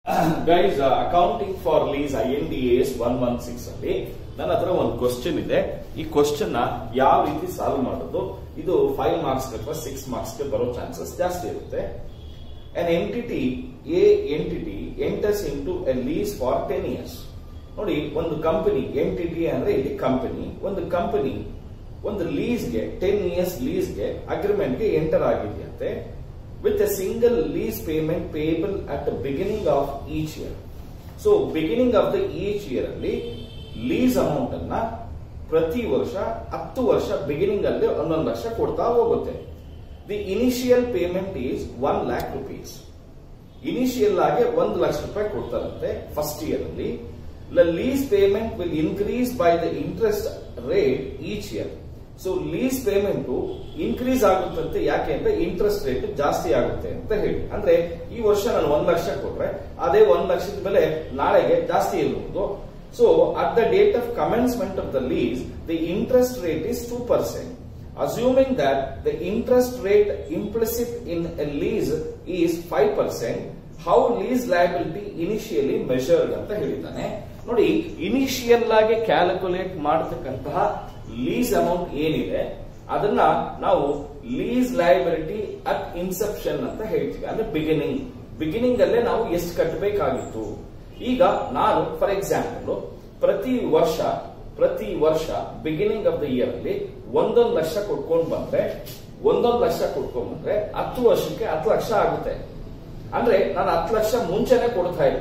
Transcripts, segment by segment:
guys accounting for lease I N D S one one six ಅಲ್ಲಿ ನನ್ನ ಹತ್ರ ಒಂದು ಕ್ವಶನ್ ಇದೆ ಈ ಕ್ವಶನ್ ನ ಯಾವ ರೀತಿ ಸಾಲ್ವ್ ಮಾಡೋದು ಇದು ಫೈವ್ ಮಾರ್ಕ್ಸ್ ಅಥವಾ ಸಿಕ್ಸ್ ಮಾರ್ಕ್ಸ್ ಗೆ ಬರೋ ಚಾನ್ಸಸ್ ಜಾಸ್ತಿ ಇರುತ್ತೆ an entity a entity enters into a lease for 10 years ನೋಡಿ ಒಂದು ಕಂಪನಿ ಎಂಟಿಟಿ ಅಂದ್ರೆ ಇಲ್ಲಿ ಕಂಪನಿ ಒಂದು ಕಂಪನಿ ಒಂದು ಲೀಸ್ಗೆ ಟೆನ್ ಇಯರ್ಸ್ ಲೀಸ್ಗೆ ಅಗ್ರಿಮೆಂಟ್ಗೆ ಎಂಟರ್ ಆಗಿದೆಯಂತೆ with a single lease payment payable at the beginning of each year so beginning of the each year ಅಲ್ಲಿ ಲೀಸ್ ಅಮೌಂಟ್ ಅನ್ನ ಪ್ರತಿ ವರ್ಷ ಹತ್ತು ವರ್ಷ ಬಿಗಿನಿಂಗ್ ಅಲ್ಲಿ ಒಂದೊಂದು ಲಕ್ಷ ಕೊಡ್ತಾ ಹೋಗುತ್ತೆ the initial payment is one lakh rupees initial ಆಗಿ ಒಂದು ಲಕ್ಷ ರೂಪಾಯಿ ಕೊಡ್ತಾರಂತೆ ಫಸ್ಟ್ ಇಯರ್ ಅಲ್ಲಿ lease payment will increase by the interest rate each year so lease payment increase ಆಗುತ್ತಂತೆ ಯಾಕೆ ಅಂದ್ರೆ ಇಂಟ್ರೆಸ್ಟ್ ರೇಟ್ ಜಾಸ್ತಿ ಆಗುತ್ತೆ ಅಂತ ಹೇಳಿ ಅಂದ್ರೆ ಈ ವರ್ಷ ನಾನು ಒಂದ್ ಲಕ್ಷ ಕೊಟ್ರೆ ಅದೇ ಒಂದ್ ಲಕ್ಷದ ಬೆಲೆ ನಾಳೆಗೆ ಜಾಸ್ತಿ ಇರಬಹುದು so at the date of commencement of the lease the interest rate is two percent assuming that the interest rate implicit in a lease is 5%, how lease liability initially measured ಅಂತ ಹೇಳಿದ್ದಾನೆ ನೋಡಿ ಇನಿಷಿಯಲ್ ಆಗಿ calculate ಮಾಡತಕ್ಕಂತಹ lease amount ಏನಿದೆ ಅದನ್ನ ನಾವು lease liability at inception ಅಂತ ಹೇಳ್ತೀವಿ ಅಂದ್ರೆ ಬಿಗಿನಿಂಗ್ ಬಿಗಿನಿಂಗ್ ಅಲ್ಲೇ ನಾವು ಎಷ್ಟು ಕಟ್ಟಬೇಕಾಗಿತ್ತು ಈಗ ನಾನು ಫಾರ್ ಎಕ್ಸಾಂಪಲ್ ಪ್ರತಿ ವರ್ಷ ಪ್ರತಿ ವರ್ಷ ಬಿಗಿನಿಂಗ್ ಆಫ್ ದ ಇಯರ್ ಅಲ್ಲಿ ಒಂದೊಂದು ಲಕ್ಷ ಕೊಟ್ಕೊಂಡ್ ಬಂದ್ರೆ ಒಂದೊಂದು ಲಕ್ಷ ಕೊಟ್ಕೊಂಡ್ ಬಂದ್ರೆ ಹತ್ತು ವರ್ಷಕ್ಕೆ ಹತ್ತು ಲಕ್ಷ ಆಗುತ್ತೆ ಅಂದ್ರೆ ನಾನು ಹತ್ತು ಲಕ್ಷ ಮುಂಚೆನೆ ಕೊಡ್ತಾ ಇಲ್ಲ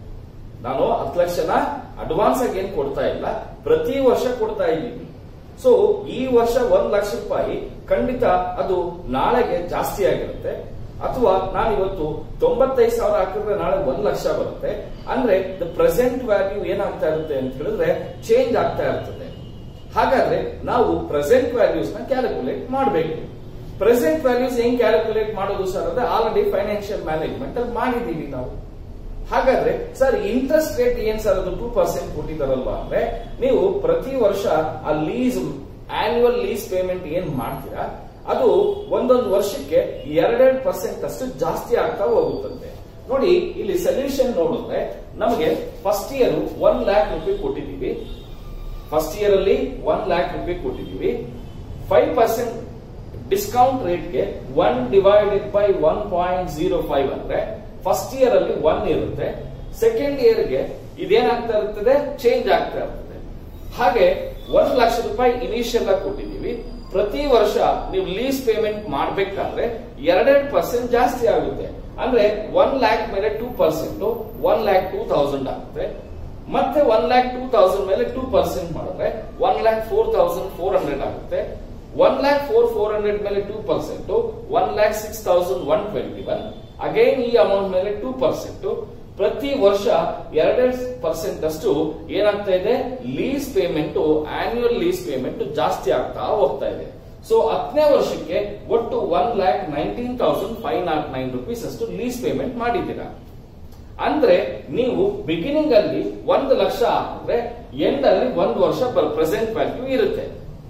ನಾನು ಹತ್ತು ಲಕ್ಷನ ಅಡ್ವಾನ್ಸ್ ಆಗಿ ಏನ್ ಕೊಡ್ತಾ ಇಲ್ಲ ಪ್ರತಿ ವರ್ಷ ಕೊಡ್ತಾ ಇದ್ದೀನಿ ಸೊ ಈ ವರ್ಷ ಒಂದ್ ಲಕ್ಷ ರೂಪಾಯಿ ಖಂಡಿತ ಅದು ನಾಳೆಗೆ ಜಾಸ್ತಿ ಆಗಿರುತ್ತೆ ಅಥವಾ ನಾನು ಇವತ್ತು ತೊಂಬತ್ತೈದು ಸಾವಿರ ಹಾಕಿದ್ರೆ ನಾಳೆ ಒಂದ್ ಲಕ್ಷ ಬರುತ್ತೆ ಅಂದ್ರೆ ದ ಪ್ರೆಸೆಂಟ್ ವ್ಯಾಲ್ಯೂ ಏನಾಗ್ತಾ ಇರುತ್ತೆ ಅಂತ ಹೇಳಿದ್ರೆ ಚೇಂಜ್ ಆಗ್ತಾ ಇರ್ತದೆ ಹಾಗಾದ್ರೆ ನಾವು ಪ್ರೆಸೆಂಟ್ ವ್ಯಾಲ್ಯೂಸ್ ನ ಕ್ಯಾಲ್ಕುಲೇಟ್ ಮಾಡಬೇಕು ಪ್ರೆಸೆಂಟ್ ವ್ಯಾಲ್ಯೂಸ್ ಹೆಂಗ್ ಕ್ಯಾಲ್ಕುಲೇಟ್ ಮಾಡೋದು ಸರ್ ಅಂದ್ರೆ ಆಲ್ರೆಡಿ ಫೈನಾನ್ಷಿಯಲ್ ಮ್ಯಾನೇಜ್ಮೆಂಟ್ ಅಲ್ಲಿ ಮಾಡಿದೀವಿ ನಾವು ಹಾಗಾದ್ರೆ ಸರ್ ಇಂಟ್ರೆಸ್ಟ್ ರೇಟ್ ಏನ್ ಸರ್ ಅದು ಟೂ ಪರ್ಸೆಂಟ್ ಕೊಟ್ಟಿದಾರಲ್ವಾ ಅಂದ್ರೆ ನೀವು ಪ್ರತಿ ವರ್ಷ ಆ ಲೀಸ್ ಆನ್ಯುವಲ್ ಲೀಸ್ ಪೇಮೆಂಟ್ ಏನ್ ಮಾಡ್ತೀರಾ ಅದು ಒಂದೊಂದು ವರ್ಷಕ್ಕೆ ಎರಡೆರಡು ಪರ್ಸೆಂಟ್ ಅಷ್ಟು ಜಾಸ್ತಿ ಆಗ್ತಾ ಹೋಗುತ್ತಂತೆ ನೋಡಿ ಇಲ್ಲಿ ಸೊಲ್ಯೂಷನ್ ನೋಡಿದ್ರೆ ನಮಗೆ first year one lakh rupee ಕೊಟ್ಟಿದ್ದೀವಿ ಫಸ್ಟ್ ಇಯರ್ ಅಲ್ಲಿ ಒನ್ ಲ್ಯಾಕ್ ರುಪಿ ಕೊಟ್ಟಿದ್ದೀವಿ ಫೈವ್ ಪರ್ಸೆಂಟ್ ಡಿಸ್ಕೌಂಟ್ ರೇಟ್ಗೆ one divided by one point zero five ಅಂದ್ರೆ ಫಸ್ಟ್ ಇಯರ್ ಅಲ್ಲಿ ಒನ್ ಇರುತ್ತೆ ಸೆಕೆಂಡ್ ಇಯರ್ಗೆ ಇದೇನಾಗ್ತಾ ಇರ್ತದೆ ಚೇಂಜ್ ಆಗ್ತಾ ಇರ್ತದೆ ಹಾಗೆ ಒಂದ್ ಲಕ್ಷ ರೂಪಾಯಿ ಇನಿಷಿಯಲ್ ಆಗಿ ಕೊಟ್ಟಿದ್ದೀವಿ ಪ್ರತಿ ವರ್ಷ ನೀವು ಲೀಸ್ ಪೇಮೆಂಟ್ ಮಾಡ್ಬೇಕಾದ್ರೆ ಎರಡೆರಡು ಪರ್ಸೆಂಟ್ ಜಾಸ್ತಿ ಆಗುತ್ತೆ ಅಂದ್ರೆ ಒನ್ ಲ್ಯಾಕ್ ಮೇಲೆ two percent one lakh two thousand ಆಗುತ್ತೆ ಮತ್ತೆ ಒನ್ ಲ್ಯಾಕ್ ಟೂ ತೌಸಂಡ್ ಮೇಲೆ ಟೂ ಪರ್ಸೆಂಟ್ ಮಾಡಿದ್ರೆ one lakh four thousand four hundred ಆಗುತ್ತೆ one lakh four four hundred ಮೇಲೆ two percent one lakh six thousand one twenty one again ಈ ಅಮೌಂಟ್ ಮೇಲೆ ಟೂ ಪರ್ಸೆಂಟ್ ಪ್ರತಿ ವರ್ಷ ಎರಡೆರಡು ಪರ್ಸೆಂಟ್ ಅಷ್ಟು ಏನಾಗ್ತಾ ಇದೆ lease payment annual lease payment ಜಾಸ್ತಿ ಆಗ್ತಾ ಹೋಗ್ತಾ ಇದೆ ಸೊ ಹತ್ತನೇ ವರ್ಷಕ್ಕೆ ಒಟ್ಟು one lakh nineteen thousand five naught nine rupees ಅಷ್ಟು ಲೀಸ್ ಪೇಮೆಂಟ್ ಮಾಡಿದ್ದೀರಾ ಅಂದ್ರೆ ನೀವು ಬಿಗಿನಿಂಗ್ ಅಲ್ಲಿ ಒಂದು ಲಕ್ಷ ಹಾಕಿದ್ರೆ ಎಂಡ್ ಅಲ್ಲಿ ಒಂದು ವರ್ಷ ಪ್ರೆಸೆಂಟ್ ವ್ಯಾಲ್ಯೂ ಇರುತ್ತೆ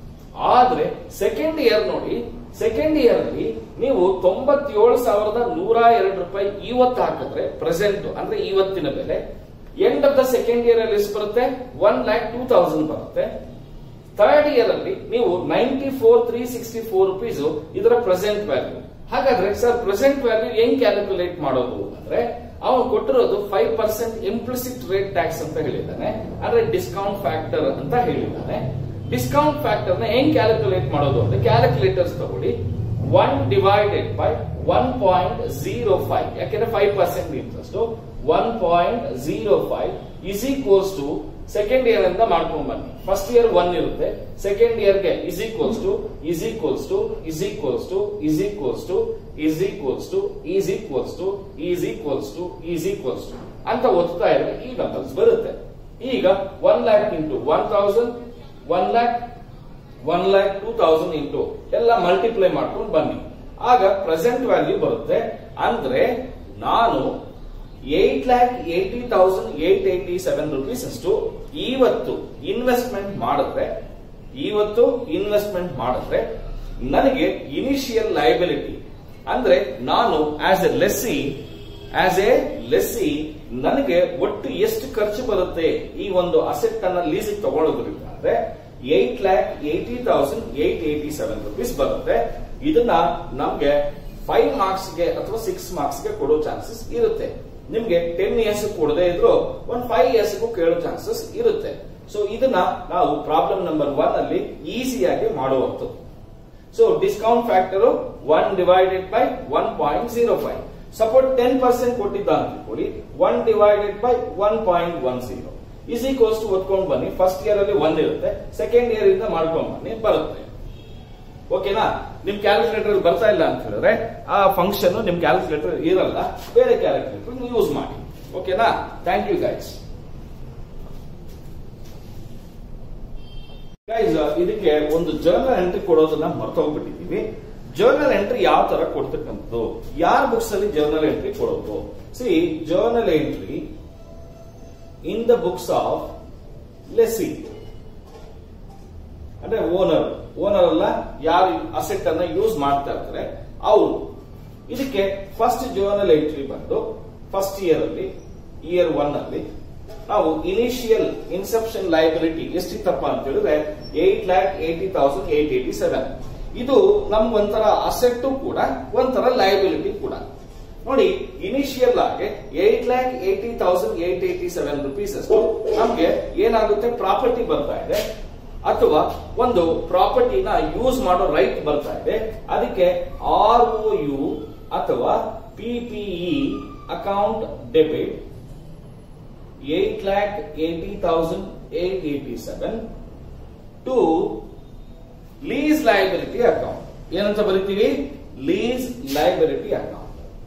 ಆದ್ರೆ ಸೆಕೆಂಡ್ ಇಯರ್ ನೋಡಿ ಸೆಕೆಂಡ್ ಇಯರ್ ಅಲ್ಲಿ ನೀವು ತೊಂಬತ್ತೇಳು ಸಾವಿರದ ನೂರ ಎರಡು ರೂಪಾಯಿ ಇವತ್ತು ಹಾಕಿದ್ರೆ ಪ್ರೆಸೆಂಟ್ ಅಂದ್ರೆ ಇವತ್ತಿನ ಬೆಲೆ end of the second year ಅಲ್ಲಿ ಎಷ್ಟು ಬರುತ್ತೆ ಒನ್ ಲ್ಯಾಕ್ ಟೂ ತೌಸಂಡ್ ಬರುತ್ತೆ ಥರ್ಡ್ ಇಯರ್ ಅಲ್ಲಿ ನೀವು ninety four three sixty four rupees ಇದರ ಪ್ರೆಸೆಂಟ್ ವ್ಯಾಲ್ಯೂ ಹಾಗಾದ್ರೆ ಸರ್ ಪ್ರೆಸೆಂಟ್ ವ್ಯಾಲ್ಯೂ ಹೆಂಗ್ ಕ್ಯಾಲ್ಕುಲೇಟ್ ಮಾಡೋದು ಅಂದ್ರೆ ಅವನು ಕೊಟ್ಟಿರೋದು five percent implicit rate tax ಅಂತ ಹೇಳಿದ್ದಾನೆ ಅಂದ್ರೆ ಡಿಸ್ಕೌಂಟ್ ಫ್ಯಾಕ್ಟರ್ ಅಂತ ಹೇಳಿದ್ದಾನೆ ಡಿಸ್ಕೌಂಟ್ ಫ್ಯಾಕ್ಟರ್ ನ ಹೆಂಗ್ ಕ್ಯಾಲ್ಕುಲೇಟ್ ಮಾಡೋದು ಅಂದ್ರೆ ಕ್ಯಾಲ್ಕುಲೇಟರ್ಸ್ ತಗೊಳ್ಳಿ one divided by one point zero five ಯಾಕೆಂದ್ರೆ five percent interest one point zero five is equals to second year ಅಂತ ಮಾಡ್ಕೊಂಡ್ ಬನ್ನಿ ಫಸ್ಟ್ ಇಯರ್ ಒನ್ ಇರುತ್ತೆ ಸೆಕೆಂಡ್ ಇಯರ್ಗೆ is equals to is equals to is equals to is equals to is equals to is equals to is equals to is equals to ಅಂತ ಓದ್ತಾ ಇದ್ರೆ ಈ numbers ಬರುತ್ತೆ ಈಗ one lakh into one thousand one lac one lakh two thousand into ಎಲ್ಲ multiply ಮಾಡ್ಕೊಂಡು ಬನ್ನಿ ಆಗ ಪ್ರೆಸೆಂಟ್ ವ್ಯಾಲ್ಯೂ ಬರುತ್ತೆ ಅಂದ್ರೆ ನಾನು eight lakh eighty thousand eight eighty seven rupees ಅಷ್ಟು ಇವತ್ತು ಇನ್ವೆಸ್ಟ್ಮೆಂಟ್ ಮಾಡಿದ್ರೆ ಇವತ್ತು ಇನ್ವೆಸ್ಟ್ಮೆಂಟ್ ಮಾಡಿದ್ರೆ ನನಗೆ ಇನಿಷಿಯಲ್ ಲಯಬಿಲಿಟಿ ಅಂದ್ರೆ ನಾನು as a lessee as a lessee ನನಗೆ ಒಟ್ಟು ಎಷ್ಟು ಖರ್ಚು ಬರುತ್ತೆ ಈ ಒಂದು ಅಸೆಟ್ ಅನ್ನ ಲೀಸಿಗೆ ತಗೊಳ್ಳೋದ್ರಿಂದ ಅಂದ್ರೆ eight lakh eighty thousand eight eighty seven rupees ಬರುತ್ತೆ ಇದನ್ನ ನಮ್ಗೆ ಫೈವ್ ಮಾರ್ಕ್ಸ್ ಗೆ ಅಥವಾ ಸಿಕ್ಸ್ ಮಾರ್ಕ್ಸ್ ಗೆ ಕೊಡೋ ಚಾನ್ಸಸ್ ಇರುತ್ತೆ ನಿಮ್ಗೆ ಟೆನ್ ಇಯರ್ಸ್ ಕೊಡದೇ ಇದ್ರು ಒಂದ್ ಫೈವ್ ಇಯರ್ಸ್ ಕೇಳೋ ಚಾನ್ಸಸ್ ಇರುತ್ತೆ ಸೊ ಇದನ್ನ ನಾವು ಪ್ರಾಬ್ಲಮ್ ನಂಬರ್ ಒನ್ ಅಲ್ಲಿ ಈಸಿಯಾಗಿ ಮಾಡುವಂಥದ್ದು so discount factor one divided by one point zero five suppose ten percent ಕೊಟ್ಟಿದ್ದ ಅಂತ ತಿಳ್ಕೊಳ್ಳಿ one divided by one point one zero is equals to ಓದ್ಕೊಂಡು ಬನ್ನಿ ಫಸ್ಟ್ ಇಯರ್ ಅಲ್ಲಿ ಒಂದ್ ಇರುತ್ತೆ ಸೆಕೆಂಡ್ ಇಯರ್ ಇಂದ ಮಾಡ್ಕೊಂಡು ಬನ್ನಿ ಬರುತ್ತೆ ಓಕೆನಾ ನಿಮ್ ಕ್ಯಾಲ್ಕುಲೇಟರ್ ಬರ್ತಾ ಇಲ್ಲ ಅಂತ ಹೇಳಿದ್ರೆ ಆ ಫಂಕ್ಷನ್ ನಿಮ್ ಕ್ಯಾಲ್ಕುಲೇಟರ್ ಇರಲ್ಲ ಬೇರೆ ಕ್ಯಾಲ್ಕುಲೇಟರ್ ಯೂಸ್ ಮಾಡಿ ಓಕೆನಾ ಥ್ಯಾಂಕ್ ಯು ಗೈಸ್ ಗೈಸ್ ಇದಕ್ಕೆ ಒಂದು ಜರ್ನಲ್ ಎಂಟ್ರಿ ಕೊಡೋದನ್ನ ಮರ್ತೋಗ್ಬಿಟ್ಟಿದೀವಿ ಜರ್ನಲ್ ಎಂಟ್ರಿ ಯಾವ ತರ ಕೊಡ್ತಕ್ಕಂಥದ್ದು ಯಾರ ಬುಕ್ಸ್ ಅಲ್ಲಿ ಜರ್ನಲ್ ಎಂಟ್ರಿ ಕೊಡೋದು see journal entry in the books of lessee ಅಂದ್ರೆ ಓನರ್ ಓನರ್ ಅಲ್ಲ ಯಾರು ಅಸೆಟ್ ಅನ್ನ ಯೂಸ್ ಮಾಡ್ತಾ ಇರ್ತಾರೆ ಅವರು ಇದಕ್ಕೆ ಫಸ್ಟ್ ಜರ್ನಲ್ ಎಂಟ್ರಿ ಬಂದು ಫಸ್ಟ್ ಇಯರ್ ಅಲ್ಲಿ ಇಯರ್ ಒನ್ ಅಲ್ಲಿ ನಾವು ಇನಿಷಿಯಲ್ ಇನ್ಸೆಪ್ಷನ್ ಲೈಬಿಲಿಟಿ ಎಷ್ಟಿತ್ತಪ್ಪ ಅಂತ ಹೇಳಿದ್ರೆ eight lakh eighty thousand eight eighty seven ಇದು ನಮ್ಗೆ ಒಂಥರ ಅಸೆಟ್ ಕೂಡ ಒಂಥರ ಲಯಬಿಲಿಟಿ ಕೂಡ ನೋಡಿ ಇನಿಷಿಯಲ್ ಆಗಿ eight lakh eighty thousand eight eighty seven rupees ಅಷ್ಟು ನಮ್ಗೆ ಏನಾಗುತ್ತೆ ಪ್ರಾಪರ್ಟಿ ಬರ್ತಾ ಇದೆ ಅಥವಾ ಒಂದು ಪ್ರಾಪರ್ಟಿನ ಯೂಸ್ ಮಾಡೋ ರೈಟ್ ಬರ್ತಾ ಇದೆ ಅದಕ್ಕೆ ಆರ್ ಒ ಯು ಅಥವಾ PPE account debit eight lakh eighty thousand eight eighty seven to lease liability account ಏನಂತ ಬರಿತೀವಿ ಲೀಸ್ ಲಯಬಿಲಿಟಿ ಅಕೌಂಟ್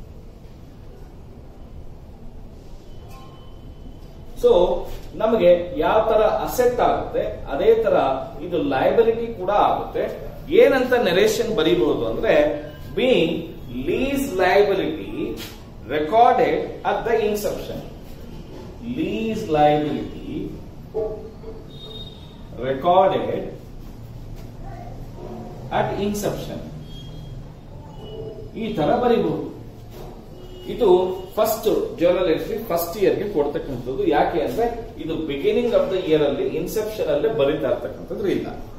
ಸೊ ನಮಗೆ ಯಾವ ತರ ಅಸೆಟ್ ಆಗುತ್ತೆ ಅದೇ ತರ ಇದು ಲಯಬಿಲಿಟಿ ಕೂಡ ಆಗುತ್ತೆ ಏನಂತ ನೆರೇಷನ್ ಬರೀಬಹುದು ಅಂದ್ರೆ being lease liability recorded at the inception lease liability recorded at inception ಈ ತರ ಬರೀಬಹುದು ಇದು first journal entry first year ಗೆ ಕೊಡ್ತಕ್ಕಂಥದ್ದು ಯಾಕೆ ಅಂದ್ರೆ ಇದು ಬಿಗಿನಿಂಗ್ ಆಫ್ ದ ಇಯರ್ ಅಲ್ಲಿ ಇನ್ಸೆಪ್ಷನ್ ಅಲ್ಲೇ ಬರೀತಾ ಇರ್ತಕ್ಕಂಥದ್ದು ಇಲ್ಲ